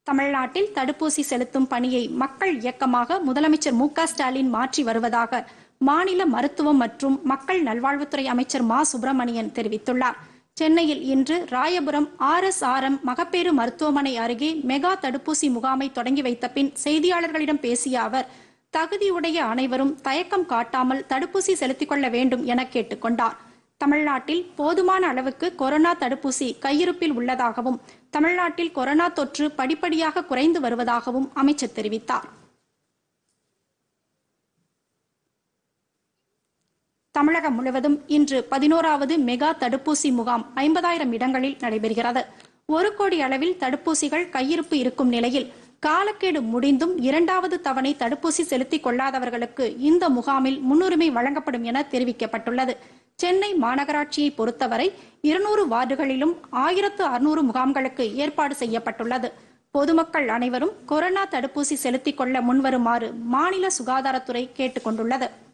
தமிழ்நாட்டில் தடுப்பூசி செலுத்தும் பணியை மக்கள் இயக்கமாக முதலமைச்சர் மு க ஸ்டாலின் மாற்றி வருவதாக மாநில மருத்துவம் மற்றும் மக்கள் நல்வாழ்வுத்துறை அமைச்சர் மா சுப்பிரமணியன் தெரிவித்துள்ளார் சென்னையில் இன்று Royapuram R S R M மகப்பேறு மருத்துவமனை அருகே மெகா தடுப்பூசி முகாமை தொடங்கி வைத்த பின் செய்தியாளர்களிடம் பேசிய அவர் தகுதியுடைய அனைவரும் தயக்கம் காட்டாமல் தடுப்பூசி செலுத்திக் கொள்ள வேண்டும் என கேட்டுக்கொண்டார் தமிழ்நாட்டில் போதுமான அளவுக்கு கொரோனா தடுப்பூசி கையிருப்பில் உள்ளதாகவும் தமிழ்நாட்டில் கொரோனா தொற்று படிப்படியாக குறைந்து வருவதாகவும் அமைச்சர் தெரிவித்தார் தமிழகம் முழுவதும் இன்று பதினோராவது மெகா தடுப்பூசி முகாம் ஐம்பதாயிரம் இடங்களில் நடைபெறுகிறது ஒரு கோடி அளவில் தடுப்பூசிகள் கையிருப்பு இருக்கும் நிலையில் காலக்கெடு முடிந்தும் இரண்டாவது தவணை தடுப்பூசி செலுத்திக் கொள்ளாதவர்களுக்கு இந்த முகாமில் முன்னுரிமை வழங்கப்படும் என தெரிவிக்கப்பட்டுள்ளது சென்னை மாநகராட்சியை பொறுத்தவரை இருநூறு வார்டுகளிலும் ஆயிரத்து அறுநூறு முகாம்களுக்கு ஏற்பாடு செய்யப்பட்டுள்ளது பொதுமக்கள் அனைவரும் கொரோனா தடுப்பூசி செலுத்திக் கொள்ள முன்வருமாறு மாநில சுகாதாரத்துறை கேட்டுக் கொண்டுள்ளது